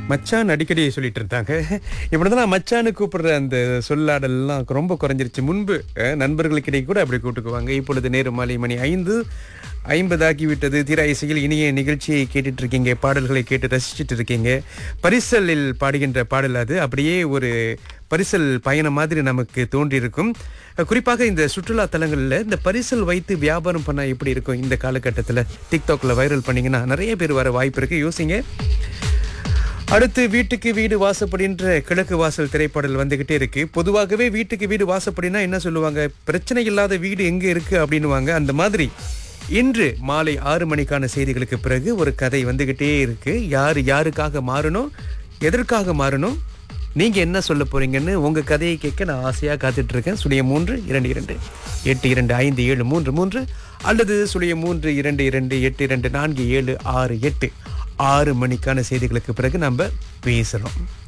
மச்சான் அடிக்கடி சொல்லிட்டு இருந்தாங்க இப்படிதான் நான் மச்சான்னு கூப்பிடுற அந்த சொல்லாடல்லாம் ரொம்ப குறைஞ்சிருச்சு முன்பு அஹ், நண்பர்களுக்கிடையே கூட அப்படி கூப்பிட்டுக்குவாங்க இப்பொழுது நேரு மாலை மணி ஐந்து ஐம்பதாகி விட்டது தீரா இசையில் இனிய நிகழ்ச்சியை கேட்டுட்டு இருக்கீங்க பாடல்களை கேட்டு ரசிச்சுட்டு இருக்கீங்க பரிசலில் பாடுகின்ற பாடல் அது அப்படியே ஒரு பரிசல் பயணம் மாதிரி நமக்கு தோன்றியிருக்கும் அஹ், குறிப்பாக இந்த சுற்றுலா தலங்களில் இந்த பரிசல் வைத்து வியாபாரம் பண்ணா எப்படி இருக்கும் இந்த காலகட்டத்தில் டிக்டாக்ல வைரல் பண்ணீங்கன்னா நிறைய பேர் வர வாய்ப்பு இருக்கு யோசிங்க அடுத்து வீட்டுக்கு வீடு வாசப்படின்ற கிழக்கு வாசல் திரைப்பாடல் வந்துகிட்டே இருக்கு பொதுவாகவே வீட்டுக்கு வீடு வாசப்படினா என்ன சொல்லுவாங்க பிரச்சனை இல்லாத வீடு எங்க இருக்கு அப்படின்னுவாங்க அந்த மாதிரி இன்று மாலை ஆறு மணிக்கான செய்திகளுக்கு பிறகு ஒரு கதை வந்துகிட்டே இருக்கு யாரு யாருக்காக மாறணும் எதற்காக மாறணும் நீங்க என்ன சொல்ல போறீங்கன்னு உங்க கதையை கேட்க நான் ஆசையா காத்துட்டு இருக்கேன் சுழிய மூன்று இரண்டு இரண்டு எட்டு இரண்டு ஐந்து ஏழு மூன்று மூன்று அல்லது சுழிய மூன்று இரண்டு இரண்டு எட்டு இரண்டு நான்கு ஏழு ஆறு எட்டு ஆறு மணிக்கான செய்திகளுக்கு பிறகு நம்ம பேசுறோம்